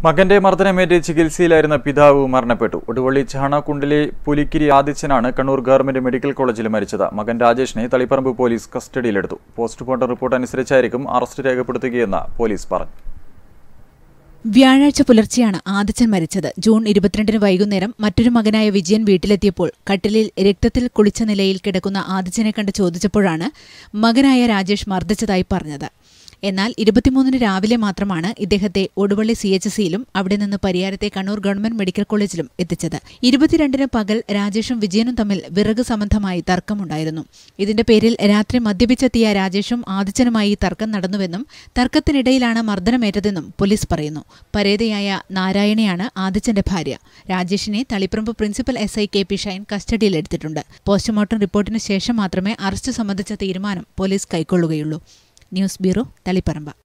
മകന്റെ മർദ്ദനമേറ്റ് ചികിത്സയിലായിരുന്ന പിതാവ് മരണപ്പെട്ടു ഒടുവള്ളി ചാണാക്കുണ്ടിലെ പുലിക്കിരി ആദിത്യനാണ് കണ്ണൂർ ഗവൺമെന്റ് മെഡിക്കൽ കോളേജിൽ മരിച്ചത് മകൻ രാജേഷിനെ തളിപ്പറമ്പ് പോലീസ് കസ്റ്റഡിയിലെടുത്തു പോസ്റ്റ്മോർട്ടം റിപ്പോർട്ട് അനുസരിച്ചായിരിക്കും അറസ്റ്റ് രേഖപ്പെടുത്തുകയെന്ന് പോലീസ് പറഞ്ഞു വ്യാഴാഴ്ച പുലർച്ചെയാണ് ആദിച്ചൻ മരിച്ചത് ജൂൺ ഇരുപത്തിരണ്ടിന് വൈകുന്നേരം മറ്റൊരു മകനായ വിജയൻ വീട്ടിലെത്തിയപ്പോൾ കട്ടിലിൽ രക്തത്തിൽ കുളിച്ച നിലയിൽ കിടക്കുന്ന ആദിച്ചനെ കണ്ട് ചോദിച്ചപ്പോഴാണ് മകനായ രാജേഷ് മർദ്ദിച്ചതായി പറഞ്ഞത് എന്നാൽ ഇരുപത്തിമൂന്നിന് രാവിലെ മാത്രമാണ് ഇദ്ദേഹത്തെ ഒടുവള്ളി സി എച്ച് സിയിലും അവിടെ നിന്ന് പരിയാരത്തെ കണ്ണൂർ ഗവൺമെന്റ് മെഡിക്കൽ കോളേജിലും എത്തിച്ചത് ഇരുപത്തിരണ്ടിന് പകൽ രാജേഷും വിജയനും തമ്മിൽ വിറക് സംബന്ധമായി തർക്കമുണ്ടായിരുന്നു ഇതിന്റെ പേരിൽ രാത്രി മദ്യപിച്ചെത്തിയ രാജേഷും ആദിത്യനുമായി തർക്കം നടന്നുവെന്നും തർക്കത്തിനിടയിലാണ് മർദ്ദനമേറ്റതെന്നും പോലീസ് പറയുന്നു പരേതയായ നാരായണിയാണ് ആദിത്യന്റെ ഭാര്യ രാജേഷിനെ Taliparamba principal S I K P Shine കസ്റ്റഡിയിലെടുത്തിട്ടുണ്ട് പോസ്റ്റ്മോർട്ടം റിപ്പോർട്ടിന് ശേഷം മാത്രമേ അറസ്റ്റ് സംബന്ധിച്ച തീരുമാനം പോലീസ് കൈക്കൊള്ളുകയുള്ളൂ ന്യൂസ് ബ്യൂറോ തളിപ്പറമ്പ്